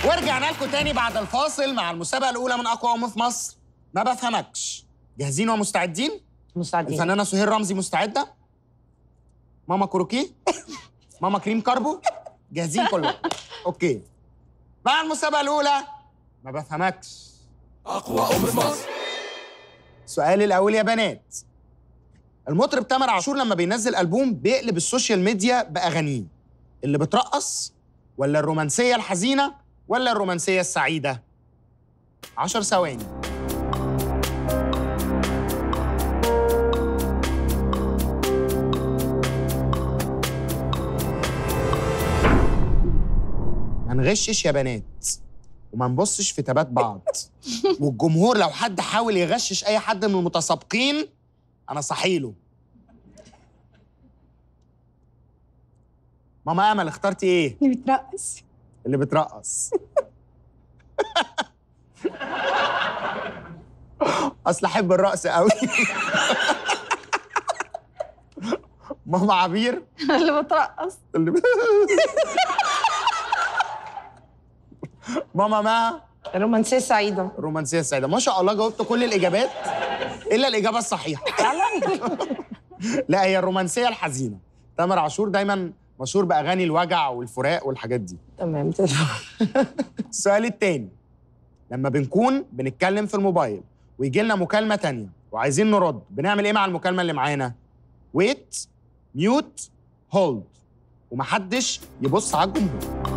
ورجعنا لكم تاني بعد الفاصل مع المسابقة الأولى من أقوى أم في مصر ما بفهمكش جاهزين ومستعدين؟ مستعدين الفنانة سهير رمزي مستعدة؟ ماما كروكي؟ ماما كريم كاربو؟ جاهزين كلهم أوكي مع المسابقة الأولى ما بفهمكش أقوى أم في مصر السؤال الأول يا بنات المطرب تامر عاشور لما بينزل ألبوم بيقلب السوشيال ميديا بأغانيه اللي بترقص ولا الرومانسية الحزينة ولا الرومانسية السعيدة؟ عشر ثواني ما نغشش يا بنات وما نبصش في تبات بعض والجمهور لو حد حاول يغشش اي حد من المتسابقين انا صحيله ماما امل اخترتي ايه اللي بترقص اللي بترقص اصل احب الرقص قوي ماما عبير اللي بترقص اللي ب... ماما ما الرومانسيه السعيده الرومانسيه السعيده ما شاء الله جاوبت كل الاجابات الا الاجابه الصحيحه لا هي الرومانسيه الحزينه تامر عاشور دايما مشهور باغاني الوجع والفراق والحاجات دي تمام السؤال التاني لما بنكون بنتكلم في الموبايل ويجي لنا مكالمه تانية وعايزين نرد بنعمل ايه مع المكالمه اللي معانا ويت ميوت هولد ومحدش يبص على الجمهور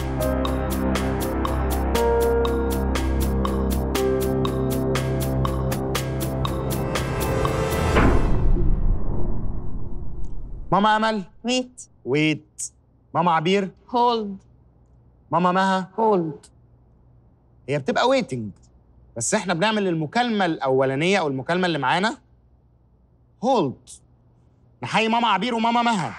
ماما امل ويت ويت ماما عبير هولد ماما مها هولد هي بتبقى ويتنج بس احنا بنعمل المكالمه الاولانيه او المكالمه اللي معانا هولد نحيي ماما عبير وماما مها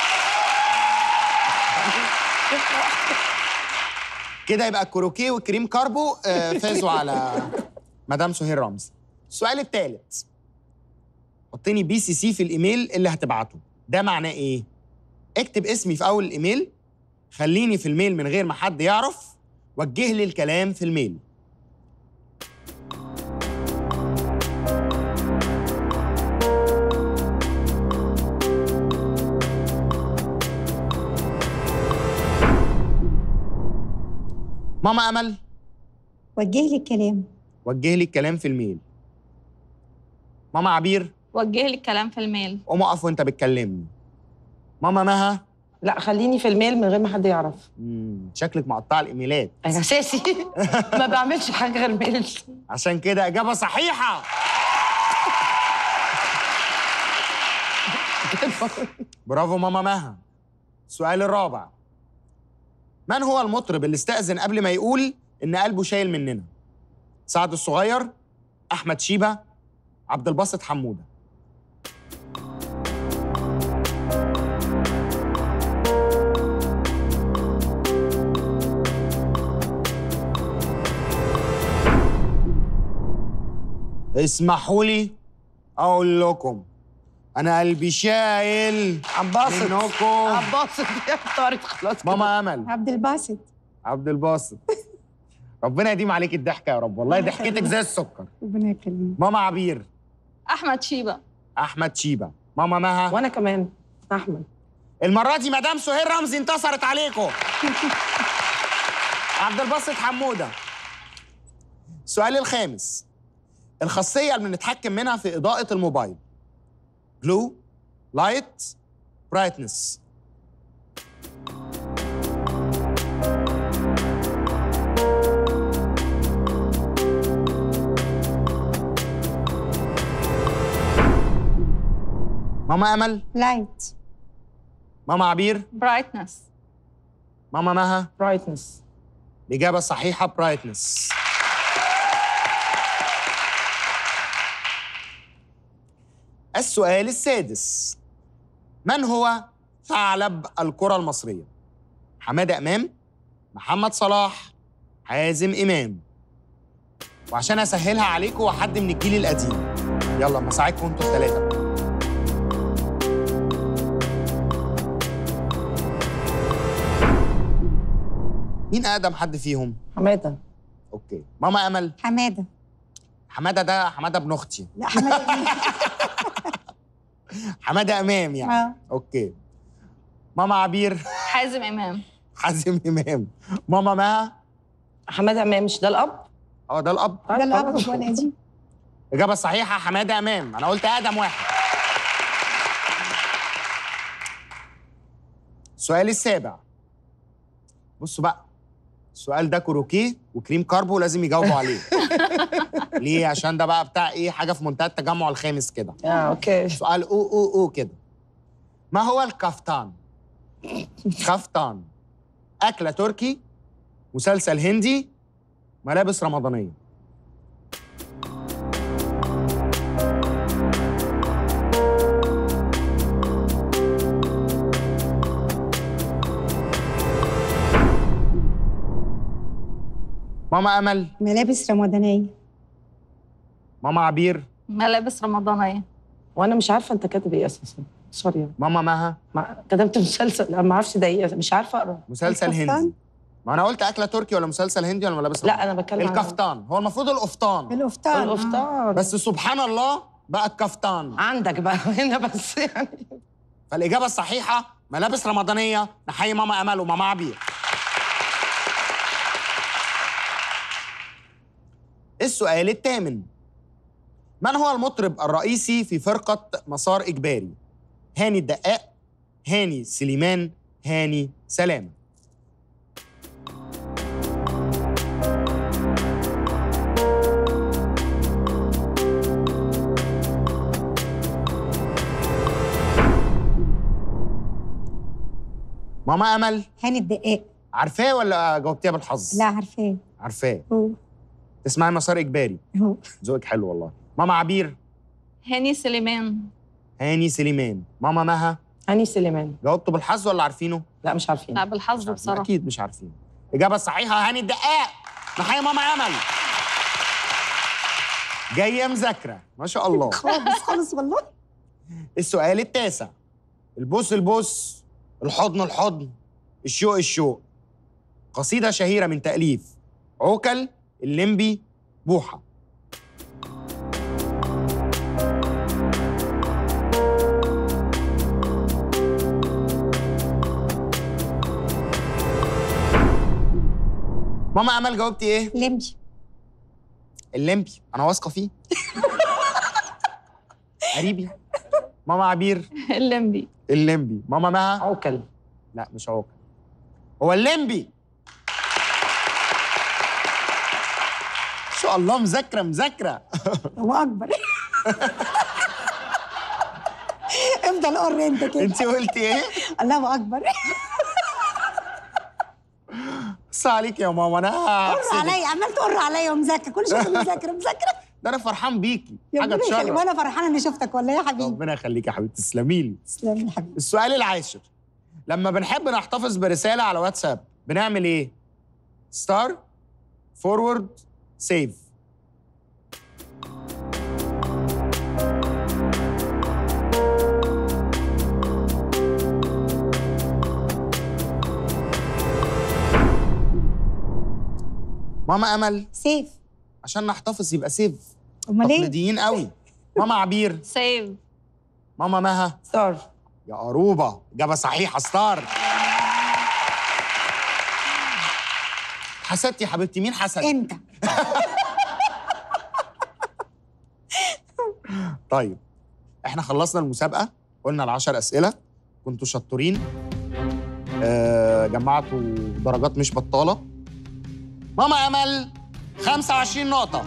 كده يبقى الكروكيه والكريم كاربو آه، فازوا على مدام سهير رمزي السؤال الثالث حطني بي سي سي في الايميل اللي هتبعته ده معناه ايه اكتب اسمي في اول الايميل خليني في الميل من غير ما حد يعرف وجه لي الكلام في الميل ماما امل وجه لي الكلام وجه لي الكلام في الميل ماما عبير وجه لي الكلام في الميل قوم اقف وانت بتكلمني ماما مها لا خليني في الميل من غير ما حد يعرف مم. شكلك مقطعه الايميلات انا اساسي ما بعملش حاجه غير ميل عشان كده اجابه صحيحه برافو ماما مها السؤال الرابع من هو المطرب اللي استأذن قبل ما يقول إن قلبه شايل مننا؟ سعد الصغير، أحمد شيبة، عبد الباسط حمودة. اسمحوا لي أقول لكم أنا قلبي شايل عباسط منكم عباسط يا طارق خلاص كده. ماما أمل عبد الباسط عبد الباسط ربنا يديم عليك الضحكه يا رب والله ضحكتك زي السكر ربنا يكرمك ماما عبير احمد شيبه احمد شيبه ماما مها وانا كمان احمد المره دي مدام سهير رمزي انتصرت عليكم عبد الباسط حموده السؤال الخامس الخاصيه اللي بنتحكم منها في اضاءه الموبايل بلو لايت برايتنس ماما امل لايت ماما عبير برايتنس ماما مها برايتنس الإجابة الصحيحة برايتنس السؤال السادس من هو ثعلب الكرة المصرية؟ حمادة إمام محمد صلاح حازم إمام وعشان أسهلها عليكم وحد من الجيل القديم يلا مساعدكم انتوا الثلاثة مين اقدم حد فيهم حماده اوكي ماما امل حماده حماده ده حماده ابن اختي لا حماده إيه؟ حماده امام يعني اه اوكي ماما عبير حازم امام حازم امام ماما مها حماده امام مش ده الاب اه ده الاب ده الاب ولا دي الاجابه الصحيحه حماده امام انا قلت اقدم واحد السؤال السابع بصوا بقى السؤال ده كروكيه وكريم كاربو لازم يجاوبوا عليه ليه عشان ده بقى بتاع ايه حاجه في منتهى التجمع الخامس كده اه اوكي سؤال او او او كده ما هو الكفتان كفتان اكله تركي مسلسل هندي ملابس رمضانيه ماما امل ملابس رمضانيه ماما عبير ملابس رمضانيه وانا مش عارفه انت كاتب ايه اساسا سوري يعني. ماما مها ما كتبت مسلسل لا ما اعرفش ده ايه مش عارفه اقرا مسلسل الكفتان؟ هندي ما انا قلت اكله تركي ولا مسلسل هندي ولا ملابس لا انا بتكلم عن- الكفتان هو المفروض القفطان القفطان القفطان بس سبحان الله بقى الكفتان عندك بقى هنا بس يعني فالاجابه الصحيحه ملابس رمضانيه نحيي ماما امل وماما عبير السؤال الثامن من هو المطرب الرئيسي في فرقه مسار اجباري هاني الدقاق هاني سليمان هاني سلامه ماما امل هاني الدقاق عارفاه ولا جاوبتيها بالحظ لا عارفاه عارفاه هو تسمعي مسار اجباري هو ذوقك حلو والله ماما عبير هاني سليمان هاني سليمان ماما مها هاني سليمان جاوبتوا بالحظ ولا عارفينه لا مش عارفين لا بالحظ بصراحه اكيد مش عارفين الاجابه الصحيحه هاني الدقاق نحيي ماما امل جايه مذاكره ما شاء الله خالص خالص والله السؤال التاسع البوس البوس الحضن الحضن الشوق الشوق قصيدة شهيرة من تأليف عوكل الليمبي بوحة ماما امل جاوبتي ايه؟ لمبي الليمبي انا واثقه فيه قريبي ماما عبير الليمبي الليمبي ماما مها عوكل لا مش عوكل هو الليمبي ان شاء الله مذاكره مذاكره هو اكبر افضل قر انت كده انت قلتي ايه الله اكبر بص عليك يا ماما انا قر هحسدك. عليا عمال تقر عليا ومذاكره كل شويه مذاكره مذاكره ده انا فرحان بيكي يا حاجه ربنا يخليك تشرف وانا فرحانه اني شفتك والله يا حبيبي ربنا يخليك يا حبيبتي تسلمي لي تسلم يا حبيبي السؤال العاشر لما بنحب نحتفظ برساله على واتساب بنعمل ايه ستار فورورد سيف ماما امل سيف عشان نحتفظ يبقى سيف امال ايه تقليديين قوي ماما عبير سيف ماما مها ستار يا قروبة إجابة صحيحة ستار حسدتي يا حبيبتي مين حسد؟ انت طيب احنا خلصنا المسابقة قلنا العشر أسئلة كنتوا شطورين آه جمعتوا درجات مش بطالة ماما أمل 25 نقطة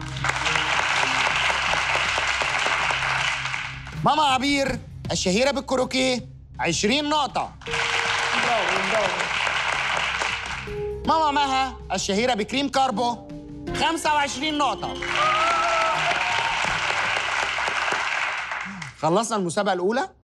ماما عبير الشهيرة بالكروكيه 20 نقطة ماما مها الشهيرة بكريم كاربو 25 نقطة خلصنا المسابقة الأولى